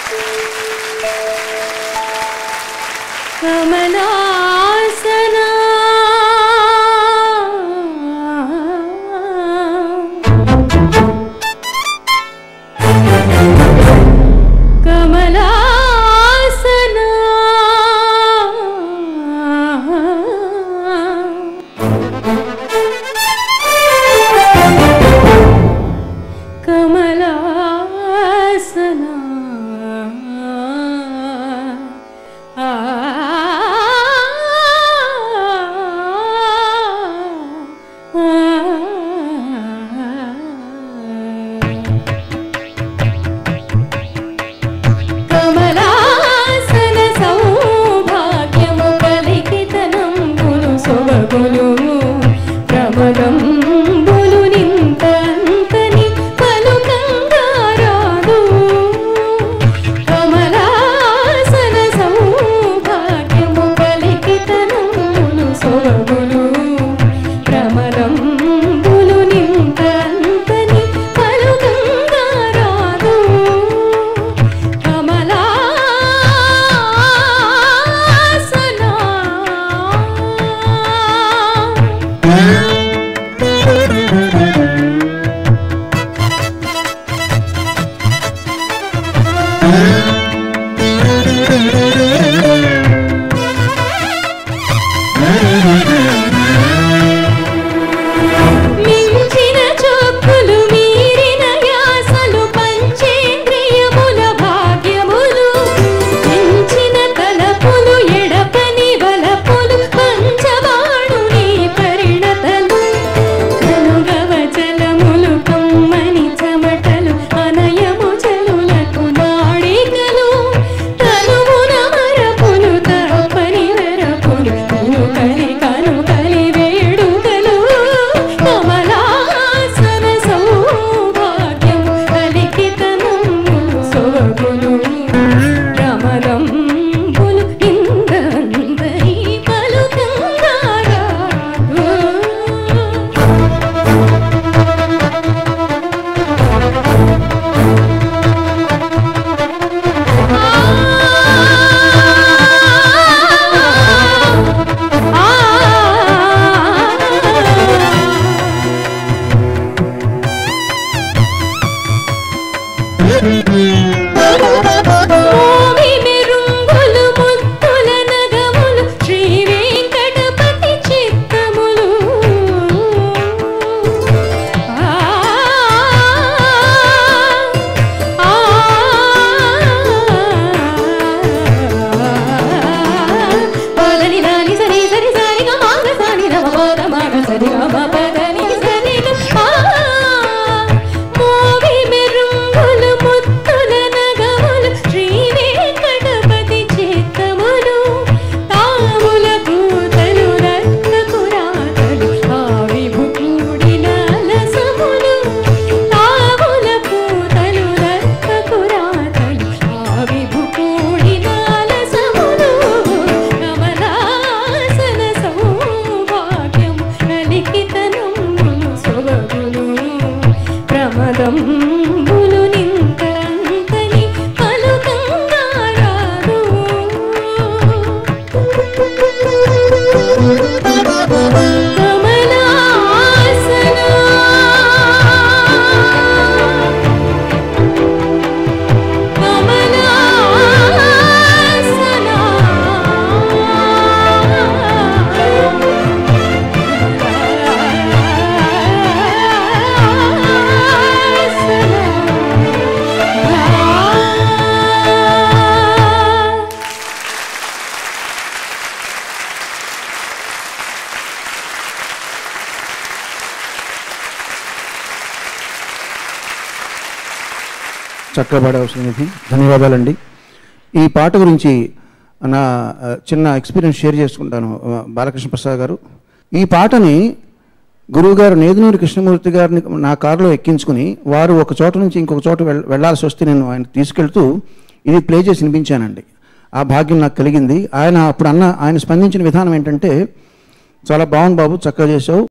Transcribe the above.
కమలాసనా కమలాసనా కమలాసనా కమలాసన సౌభాగ్యము కలికితనంబులు సొబగులు ప్రమదంబులు నింతంతని పలుకంగారాదు కమలాసన సౌభాగ్యము కలికితనంబులు సొబగులు ప్రమదంబులు నింతంతని పలుకంగారాదు కమలాసనా మించిన చొక్కులు మీరిన యాసలు పంచేంద్రియముల భాగ్యములు పెంచిన తలపులు ఎడపని వలపులు పంచవాణుని పరిణతలు కనుగవ జలములు కమ్మని చెమటలు అనయము చెలులకు నాడికలు తనువున మరపులు తప్పని వెరపులు కనుకలి కనుకలి వేడుకలు కమలాసన సౌభాగ్యం కలికితనములు సొగగులు రమదంబులు ఇంద్రందరి పలుకంగారాదు భూమి మెరుంగులు ముత్తుల నగములు శ్రీ వెంకటపతి చిత్తములు ఆ ఆ పదని దాని సరి సరి సరి గ మాగ సాని రమ పద మాగ సరి గ మ పదని సరి గ ఆ మోవి మెరుంగులు ముత్తుల నగములు శ్రీ వెంకటపతి చిత్తములు తాముల కూతలు రత్నకు రాతలు ఆవిభు కూడిన లసములు తాముల కూతలు రత్నకు రాతలు ఆవిభు కూడిన లసములు కమలాసన సౌభాగ్యం కలికితనములు సొగగులు ప్రమదంబులు నింతంతని పలుకంగారాదు కమలాసనా కమలాసనా చక్కగా పాడవలసినది ధన్యవాదాలండి ఈ పాట గురించి నా ఆ, చిన్న ఎక్స్పీరియన్స్ షేర్ చేసుకుంటాను ఆ, బాలకృష్ణ ప్రసాద్ గారు ఈ పాటని గురువుగారు నేదునూరి కృష్ణమూర్తి గారిని నా కారులో ఎక్కించుకుని వారు ఒక చోట నుంచి ఇంకొక చోట వెళ్ వెళ్ళాల్సి వస్తే నేను ఆయన తీసుకెళ్తూ ఇది ప్లే చేసి వినిపించానండి ఆ భాగ్యం నాకు కలిగింది ఆయన అప్పుడు అన్న ఆయన స్పందించిన విధానం ఏంటంటే చాలా బాగుంది బాబు చక్కగా చేసావు